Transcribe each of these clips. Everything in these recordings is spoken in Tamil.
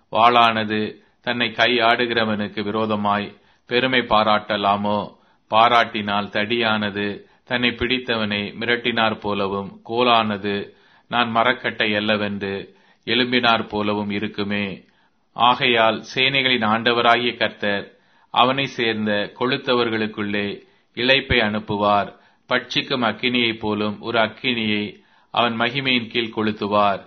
வாளானது தன்னை கை ஆடுகிறவனுக்கு விரோதமாய் பெருமை பாராட்டலாமோ பாராட்டினால் தடியானது தன்னை பிடித்தவனை மிரட்டினார் போலவும் கோலானது நான் மரக்கட்டை அல்லவென்று எலும்பினார் போலவும் இருக்குமே ஆகையால் சேனைகளின் ஆண்டவராகிய கர்த்தர் அவனை சேர்ந்த கொளுத்தவர்களுக்குள்ளே இளைப்பை அனுப்புவார் பட்சிக்கும் அக்கினியைப் போலும் ஒரு அக்கினியை அவன் மகிமையின் கீழ் கொளுத்துவார்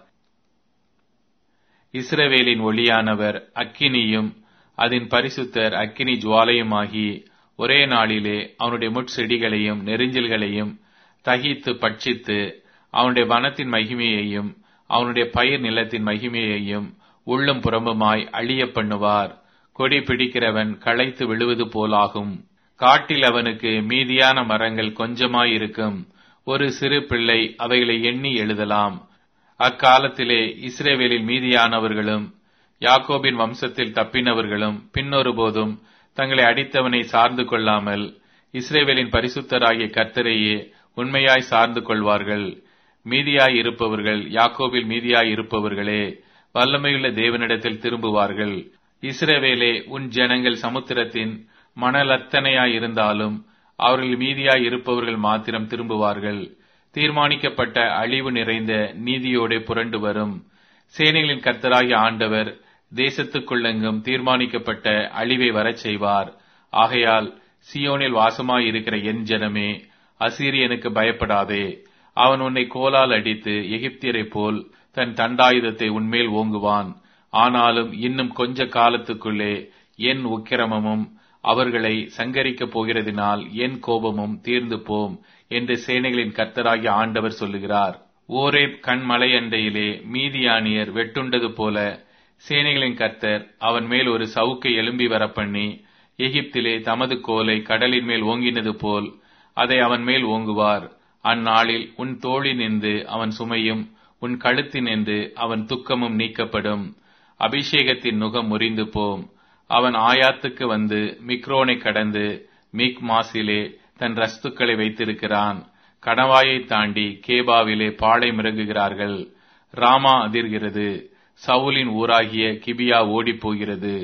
இஸ்ரவேலின் ஒளியானவர் அக்கினியும் அதன் பரிசுத்தர் அக்கினி ஜுவாலையுமாகி ஒரே நாளிலே அவனுடைய முட்செடிகளையும் நெரிஞ்சல்களையும் தகித்து பட்சித்து அவனுடைய வனத்தின் மகிமையையும் அவனுடைய பயிர் நிலத்தின் மகிமையையும் உள்ளும் புறம்புமாய் அழிய பண்ணுவார் கொடி பிடிக்கிறவன் களைத்து விழுவது போலாகும் காட்டில் அவனுக்கு மீதியான மரங்கள் கொஞ்சமாயிருக்கும் ஒரு சிறு பிள்ளை அவைகளை எண்ணி எழுதலாம் அக்காலத்திலே இஸ்ரேவேலில் மீதியானவர்களும் யாக்கோபின் வம்சத்தில் தப்பினவர்களும் பின்னொருபோதும் தங்களை அடித்தவனை சார்ந்து கொள்ளாமல் இஸ்ரேவேலின் பரிசுத்தராகிய கர்த்தரையே உண்மையாய் சார்ந்து கொள்வார்கள் மீதியாய் இருப்பவர்கள் யாக்கோபில் மீதியாய் இருப்பவர்களே வல்லமையுள்ள தேவனிடத்தில் திரும்புவார்கள் இஸ்ரவேலே உன் ஜனங்கள் சமுத்திரத்தின் மணலத்தனையாய் இருந்தாலும் அவர்கள் மீதியாய் இருப்பவர்கள் மாத்திரம் திரும்புவார்கள் தீர்மானிக்கப்பட்ட அழிவு நிறைந்த நீதியோടെ புரண்டு வரும் சேனைகளின் கர்த்தராகிய ஆண்டவர் தேசத்துக்குள்ளெங்கும் தீர்மானிக்கப்பட்ட அழிவை வரச் செய்வார் ஆகையால் சியோனில் வாசமாயிருக்கிற என் ஜனமே அசீரியனுக்கு பயப்படாதே அவன் உன்னை கோலால் அடித்து எகிப்தியரைப் போல் தன் தண்டாயுதத்தை உன்மேல் ஓங்குவான் ஆனாலும் இன்னும் கொஞ்ச காலத்துக்குள்ளே என் உக்கிரமமும் அவர்களை சங்கரிக்கப் போகிறதினால் என் கோபமும் தீர்ந்து போம் என்று சேனைகளின் கர்த்தராகிய ஆண்டவர் சொல்லுகிறார் ஓரேப் கண்மலை அண்டையிலே மீதியானியர் வெட்டுண்டது போல சேனைகளின் கர்த்தர் அவன் மேல் ஒரு சவுக்கை எழும்பி வரப்பண்ணி எகிப்திலே தமது கோலை கடலின் மேல் ஓங்கினது போல் அதை அவன் மேல் ஓங்குவார் அந்நாளில் உன் தோழி நின்று அவன் சுமையும் உன் கழுத்தினின்று அவன் துக்கமும் நீக்கப்படும் அபிஷேகத்தின் நுகம் முறிந்து போம் அவன் ஆயாத்துக்கு வந்து மிக்ரோனை கடந்து மிக் மாசிலே தன் ரஸ்துக்களை வைத்திருக்கிறான் கணவாயை தாண்டி கேபாவிலே பாலை மிருங்குகிறார்கள் ராமா அதிர்கிறது சவுலின் ஊராகிய கிபியா ஓடிப் போகிறது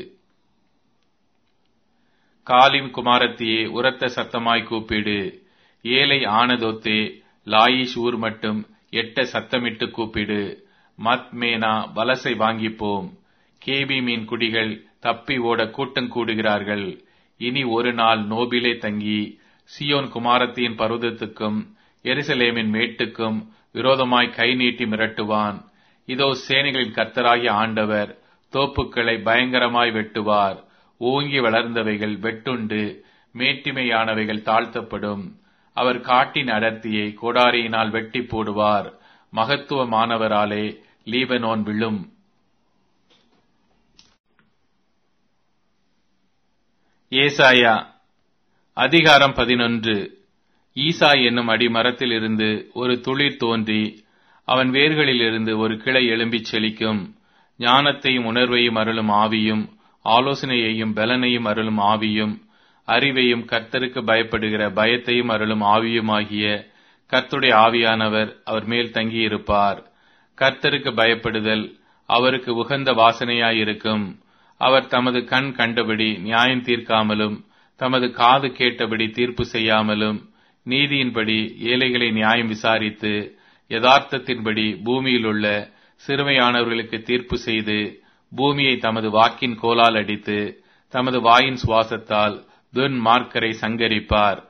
காலின் குமாரத்தியே உரத்த சத்தமாய் கூப்பிடு ஏழை ஆனதொத்தே லாயிஷ் ஊர் மட்டும் எட்ட சத்தமிட்டு கூப்பிடு மத் மேனா வலசை வாங்கிப்போம் கேபி மீன் குடிகள் தப்பி ஓட கூட்டம் கூடுகிறார்கள் இனி ஒரு நாள் நோபிலே தங்கி சியோன் குமாரத்தியின் பருவதத்துக்கும் எருசலேமின் மேட்டுக்கும் விரோதமாய் கை நீட்டி மிரட்டுவான் இதோ சேனைகளின் கர்த்தராகிய ஆண்டவர் தோப்புக்களை பயங்கரமாய் வெட்டுவார் ஓங்கி வளர்ந்தவைகள் வெட்டுண்டு மேட்டிமையானவைகள் தாழ்த்தப்படும் அவர் காட்டின் அடர்த்தியை கோடாரியினால் வெட்டி போடுவார் மகத்துவமானவராலே லீபனோன் விழும் ஏசாயா அதிகாரம் பதினொன்று ஈசா என்னும் அடிமரத்தில் இருந்து ஒரு துளிர் தோன்றி அவன் வேர்களிலிருந்து ஒரு கிளை எழும்பிச் செழிக்கும் ஞானத்தையும் உணர்வையும் அருளும் ஆவியும் ஆலோசனையையும் பலனையும் அருளும் ஆவியும் அறிவையும் கர்த்தருக்கு பயப்படுகிற பயத்தையும் அருளும் ஆவியுமாகிய கர்த்துடைய ஆவியானவர் அவர் மேல் தங்கியிருப்பார் கர்த்தருக்கு பயப்படுதல் அவருக்கு உகந்த வாசனையாயிருக்கும் அவர் தமது கண் கண்டபடி நியாயம் தீர்க்காமலும் தமது காது கேட்டபடி தீர்ப்பு செய்யாமலும் நீதியின்படி ஏழைகளை நியாயம் விசாரித்து யதார்த்தத்தின்படி பூமியில் உள்ள சிறுமையானவர்களுக்கு தீர்ப்பு செய்து பூமியை தமது வாக்கின் கோலால் அடித்து தமது வாயின் சுவாசத்தால் துன்மார்க்கரை சங்கரிப்பார்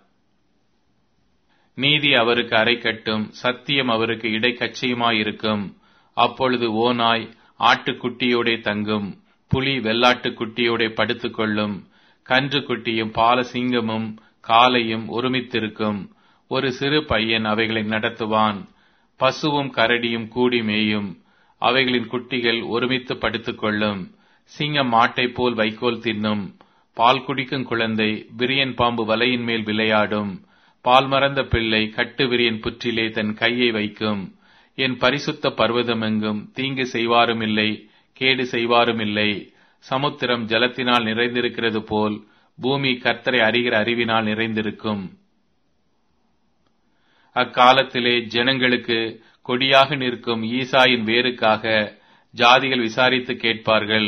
நீதி அவருக்கு அரைக்கட்டும் சத்தியம் அவருக்கு இடைக்கச்சையுமாயிருக்கும் அப்பொழுது ஓநாய் ஆட்டுக்குட்டியோடே தங்கும் புலி வெள்ளாட்டுக்குட்டியோடே படுத்துக்கொள்ளும் கன்று குட்டியும் பால சிங்கமும் காலையும் ஒருமித்திருக்கும் ஒரு சிறு பையன் அவைகளை நடத்துவான் பசுவும் கரடியும் கூடி மேயும் அவைகளின் குட்டிகள் ஒருமித்து படுத்துக்கொள்ளும் சிங்கம் மாட்டைப் போல் வைக்கோல் தின்னும் பால் குடிக்கும் குழந்தை விரியன் பாம்பு வலையின் மேல் விளையாடும் பால் மறந்த பிள்ளை கட்டு விரியன் புற்றிலே தன் கையை வைக்கும் என் பரிசுத்த பர்வதமெங்கும் தீங்கு செய்வாரும் இல்லை கேடு செய்வாரும் இல்லை சமுத்திரம் ஜலத்தினால் நிறைந்திருக்கிறது போல் பூமி கர்த்தரை அறிகிற அறிவினால் நிறைந்திருக்கும் அக்காலத்திலே ஜனங்களுக்கு கொடியாக நிற்கும் ஈசாயின் வேருக்காக ஜாதிகள் விசாரித்து கேட்பார்கள்